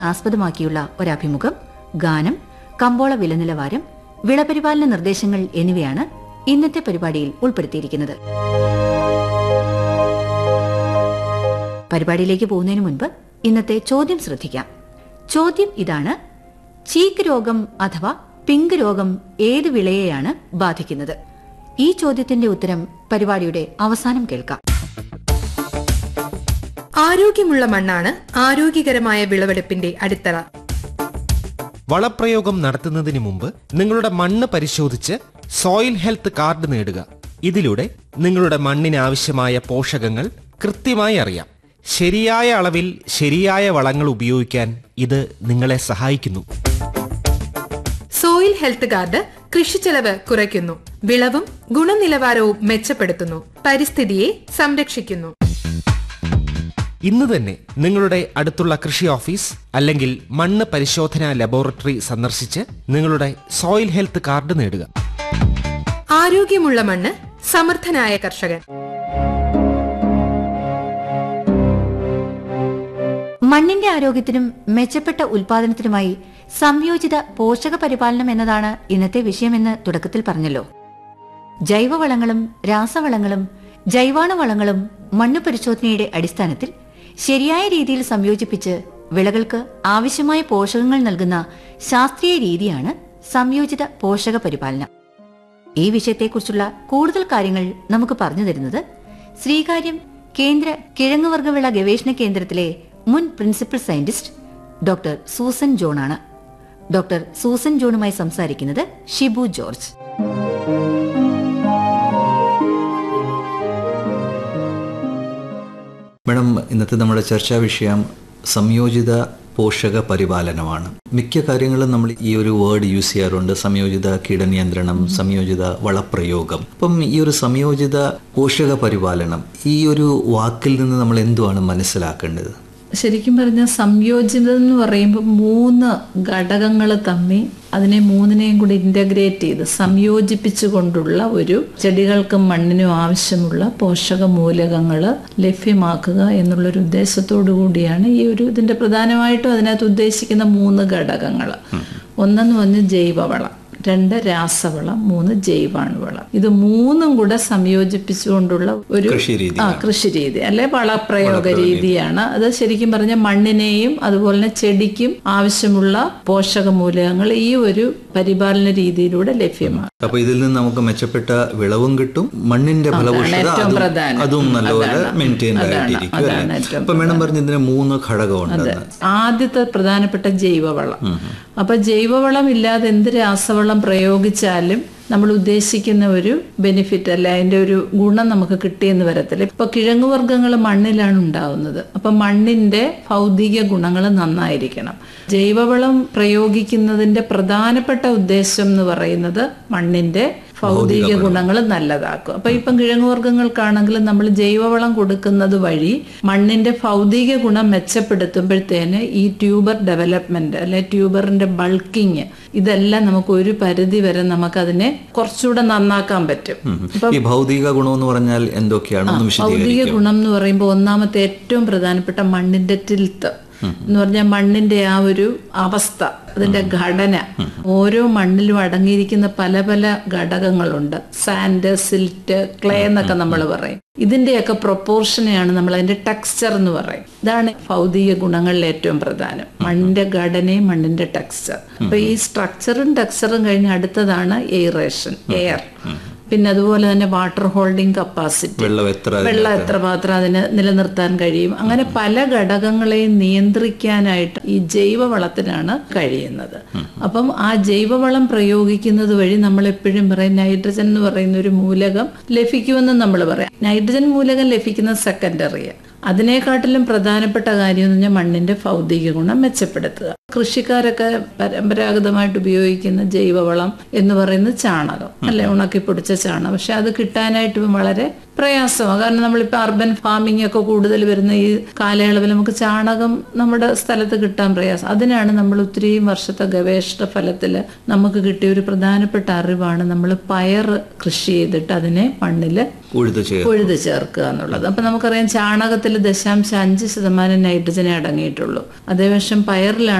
ആസ്പദമാക്കിയുള്ള ഒരഭിമുഖം ഗാനം കമ്പോള വില നിലവാരം വിളപരിപാലന നിർദ്ദേശങ്ങൾ എന്നിവയാണ് ഇന്നത്തെ പരിപാടിയിൽ ഉൾപ്പെടുത്തിയിരിക്കുന്നത് പരിപാടിയിലേക്ക് പോകുന്നതിന് മുൻപ് ഇന്നത്തെ ചോദ്യം ശ്രദ്ധിക്കാം ചോദ്യം ഇതാണ് ചീക്ക് രോഗം അഥവാ പിങ്ക് രോഗം ഏത് വിളയെയാണ് ബാധിക്കുന്നത് ഈ ചോദ്യത്തിന്റെ ഉത്തരം പരിപാടിയുടെ അവസാനം കേൾക്കാം ആരോഗ്യമുള്ള മണ്ണാണ് ആരോഗ്യകരമായ വിളവെടുപ്പിന്റെ അടിത്തറ വളപ്രയോഗം നടത്തുന്നതിന് മുമ്പ് നിങ്ങളുടെ മണ്ണ് പരിശോധിച്ച് സോയിൽ ഹെൽത്ത് കാർഡ് നേടുക ഇതിലൂടെ നിങ്ങളുടെ മണ്ണിന് ആവശ്യമായ പോഷകങ്ങൾ കൃത്യമായി അറിയാം ശരിയായ അളവിൽ ശരിയായ വളങ്ങൾ ഉപയോഗിക്കാൻ ഇത് നിങ്ങളെ സഹായിക്കുന്നു സോയിൽ ഹെൽത്ത് കാർഡ് കൃഷിച്ചെലവ് കുറയ്ക്കുന്നു വിളവും ഗുണനിലവാരവും മെച്ചപ്പെടുത്തുന്നു പരിസ്ഥിതിയെ സംരക്ഷിക്കുന്നു ഇന്ന് തന്നെ നിങ്ങളുടെ അടുത്തുള്ള കൃഷി ഓഫീസ് അല്ലെങ്കിൽ മണ്ണ് പരിശോധനാ ലബോറട്ടറി സന്ദർശിച്ച് നിങ്ങളുടെ സോയിൽ ഹെൽത്ത് കാർഡ് നേടുക ആരോഗ്യമുള്ള മണ്ണ് സമർത്ഥനായ കർഷകൻ മണ്ണിന്റെ ആരോഗ്യത്തിനും മെച്ചപ്പെട്ട ഉൽപാദനത്തിനുമായി സംയോജിത പോഷക പരിപാലനം എന്നതാണ് ഇന്നത്തെ വിഷയമെന്ന് തുടക്കത്തിൽ പറഞ്ഞല്ലോ ജൈവവളങ്ങളും രാസവളങ്ങളും ജൈവാണുവളങ്ങളും മണ്ണ് പരിശോധനയുടെ അടിസ്ഥാനത്തിൽ ശരിയായ രീതിയിൽ സംയോജിപ്പിച്ച് വിളകൾക്ക് ആവശ്യമായ പോഷകങ്ങൾ നൽകുന്ന ശാസ്ത്രീയ രീതിയാണ് സംയോജിത പോഷക പരിപാലനം ഈ വിഷയത്തെക്കുറിച്ചുള്ള കൂടുതൽ കാര്യങ്ങൾ നമുക്ക് പറഞ്ഞു തരുന്നത് ശ്രീകാര്യം കേന്ദ്ര കിഴങ്ങുവർഗവിള ഗവേഷണ കേന്ദ്രത്തിലെ മുൻ പ്രിൻസിപ്പൽ സയന്റിസ്റ്റ് ഡോക്ടർ സൂസൻ ജോണാണ് ഡോക്ടർ സൂസൻ ജോണുമായി സംസാരിക്കുന്നത് ഷിബു ജോർജ് മാഡം ഇന്നത്തെ നമ്മുടെ ചർച്ചാ വിഷയം സംയോജിത പോഷക പരിപാലനമാണ് മിക്ക കാര്യങ്ങളും നമ്മൾ ഈ ഒരു വേർഡ് യൂസ് ചെയ്യാറുണ്ട് സംയോജിത കീടനിയന്ത്രണം സംയോജിത വളപ്രയോഗം അപ്പം ഈ ഒരു സംയോജിത പോഷക പരിപാലനം ഈ ഒരു വാക്കിൽ നിന്ന് നമ്മൾ എന്തുവാണ് മനസ്സിലാക്കേണ്ടത് ശരിക്കും പറഞ്ഞാൽ സംയോജിതം എന്ന് പറയുമ്പോൾ മൂന്ന് ഘടകങ്ങൾ തമ്മിൽ അതിനെ മൂന്നിനെയും കൂടി ഇൻ്റഗ്രേറ്റ് ചെയ്ത് സംയോജിപ്പിച്ചുകൊണ്ടുള്ള ഒരു ചെടികൾക്കും മണ്ണിനും ആവശ്യമുള്ള പോഷക മൂലകങ്ങൾ ലഭ്യമാക്കുക എന്നുള്ളൊരു ഉദ്ദേശത്തോടു കൂടിയാണ് ഈ ഒരു ഇതിൻ്റെ പ്രധാനമായിട്ടും അതിനകത്ത് ഉദ്ദേശിക്കുന്ന മൂന്ന് ഘടകങ്ങൾ ഒന്നെന്ന് പറഞ്ഞ് ജൈവവളം രണ്ട് രാസവളം മൂന്ന് ജൈവാണുവളം ഇത് മൂന്നും കൂടെ സംയോജിപ്പിച്ചുകൊണ്ടുള്ള ഒരു കൃഷിരീതി ആ കൃഷി രീതി അല്ലെ വളപ്രയോഗ രീതിയാണ് അത് ശരിക്കും പറഞ്ഞ മണ്ണിനെയും അതുപോലെ തന്നെ ചെടിക്കും ആവശ്യമുള്ള പോഷക മൂലകങ്ങൾ ഈ ഒരു പരിപാലന രീതിയിലൂടെ ലഭ്യമാണ് അപ്പൊ ഇതിൽ നിന്ന് നമുക്ക് മെച്ചപ്പെട്ട വിളവും കിട്ടും മണ്ണിന്റെ ഫലപുഷ്ടത ഏറ്റവും അതും- പ്രധാനം. അതും നല്ലപോലെ അതാണ്. മെയിൻറ്റെയിൻ അതാണ്. ആയിട്ടിരിക്കും അതാണ് അല്ലേ ഏറ്റവും അപ്പൊ മേഡം പറഞ്ഞ ഇതിന് മൂന്ന് ഘടകമുണ്ടെന്ന് ആദ്യത്തെ പ്രധാനപ്പെട്ട ജൈവവളം അപ്പൊ ജൈവവളം ഇല്ലാതെ എന്ത് രാസവളം പ്രയോഗിച്ചാലും നമ്മൾ ഉദ്ദേശിക്കുന്ന ഒരു ബെനിഫിറ്റ് അല്ല അതിന്റെ ഒരു ഗുണം നമുക്ക് കിട്ടിയെന്ന് വരത്തില്ല ഇപ്പൊ കിഴങ്ങുവർഗ്ഗങ്ങൾ മണ്ണിലാണ് ഉണ്ടാവുന്നത് അപ്പൊ മണ്ണിന്റെ ഭൗതിക ഗുണങ്ങൾ നന്നായിരിക്കണം ജൈവവളം പ്രയോഗിക്കുന്നതിന്റെ പ്രധാനപ്പെട്ട ഉദ്ദേശം എന്ന് പറയുന്നത് മണ്ണിന്റെ ഭൗതിക ഗുണങ്ങൾ നല്ലതാക്കും അപ്പൊ ഇപ്പം കിഴങ്ങുവർഗ്ഗങ്ങൾക്കാണെങ്കിലും നമ്മൾ ജൈവവളം കൊടുക്കുന്നത് വഴി മണ്ണിന്റെ ഭൗതിക ഗുണം മെച്ചപ്പെടുത്തുമ്പോഴത്തേന് ഈ ട്യൂബർ ഡെവലപ്മെന്റ് അല്ലെ ട്യൂബറിന്റെ ബൾക്കിങ് ഇതെല്ലാം നമുക്ക് ഒരു പരിധി വരെ നമുക്കതിനെ കുറച്ചുകൂടെ നന്നാക്കാൻ പറ്റും ഈ ഭൗതിക ഗുണം എന്ന് പറഞ്ഞാൽ എന്തൊക്കെയാണ് ഒന്ന് ഭൗതിക വിശദീകരിക്കും ഗുണം എന്ന് പറയുമ്പോൾ ഒന്നാമത്തെ ഏറ്റവും പ്രധാനപ്പെട്ട മണ്ണിന്റെ ടിൽത്ത് എന്ന് പറഞ്ഞാൽ മണ്ണിന്റെ ആ ഒരു അവസ്ഥ അതിന്റെ ഘടന ഓരോ മണ്ണിലും അടങ്ങിയിരിക്കുന്ന പല പല ഘടകങ്ങളുണ്ട് സാൻഡ് സിൽറ്റ് ക്ലേ എന്നൊക്കെ നമ്മൾ പറയും ഇതിന്റെയൊക്കെ പ്രൊപ്പോർഷനെയാണ് നമ്മൾ അതിന്റെ ടെക്സ്ചർ എന്ന് പറയും ഇതാണ് ഭൗതിക ഗുണങ്ങളിൽ ഏറ്റവും പ്രധാനം മണ്ണിന്റെ ഘടനയും മണ്ണിന്റെ ടെക്സ്ചർ അപ്പൊ ഈ സ്ട്രക്ചറും ടെക്സ്ചറും കഴിഞ്ഞ് അടുത്തതാണ് എയറേഷൻ എയർ പിന്നെ അതുപോലെ തന്നെ വാട്ടർ ഹോൾഡിംഗ് കപ്പാസിറ്റി വെള്ളം എത്ര വെള്ളം എത്ര മാത്രം അതിന് നിലനിർത്താൻ കഴിയും അങ്ങനെ പല ഘടകങ്ങളെയും നിയന്ത്രിക്കാനായിട്ട് ഈ ജൈവവളത്തിനാണ് കഴിയുന്നത് അപ്പം ആ ജൈവവളം പ്രയോഗിക്കുന്നത് വഴി നമ്മൾ എപ്പോഴും പറയും നൈട്രജൻ എന്ന് പറയുന്ന ഒരു മൂലകം ലഭിക്കുമെന്ന് നമ്മൾ പറയാം നൈട്രജൻ മൂലകം ലഭിക്കുന്നത് സെക്കൻഡറിയാണ് അതിനെക്കാട്ടിലും പ്രധാനപ്പെട്ട കാര്യം എന്ന് പറഞ്ഞാൽ മണ്ണിന്റെ ഭൗതിക ഗുണം മെച്ചപ്പെടുത്തുക കൃഷിക്കാരൊക്കെ പരമ്പരാഗതമായിട്ട് ഉപയോഗിക്കുന്ന ജൈവവളം എന്ന് പറയുന്നത് ചാണകം അല്ലെ ഉണക്കി പൊടിച്ച ചാണകം പക്ഷെ അത് കിട്ടാനായിട്ട് ഇപ്പം വളരെ പ്രയാസമാണ് കാരണം നമ്മളിപ്പോൾ അർബൻ ഫാമിംഗ് ഒക്കെ കൂടുതൽ വരുന്ന ഈ കാലയളവിൽ നമുക്ക് ചാണകം നമ്മുടെ സ്ഥലത്ത് കിട്ടാൻ പ്രയാസം അതിനാണ് നമ്മൾ ഒത്തിരിയും വർഷത്തെ ഗവേഷണ ഫലത്തിൽ നമുക്ക് കിട്ടിയ ഒരു പ്രധാനപ്പെട്ട അറിവാണ് നമ്മൾ പയർ കൃഷി ചെയ്തിട്ട് അതിനെ മണ്ണിൽ ഉഴുത് ചേർ ഉഴുത് ചേർക്കുക എന്നുള്ളത് അപ്പൊ നമുക്കറിയാം ചാണകത്തിൽ വെള്ളത്തിൽ ദശാംശം അഞ്ച് ശതമാനം നൈട്രജനെ അടങ്ങിയിട്ടുള്ളൂ അതേവശം പയറിലാണ്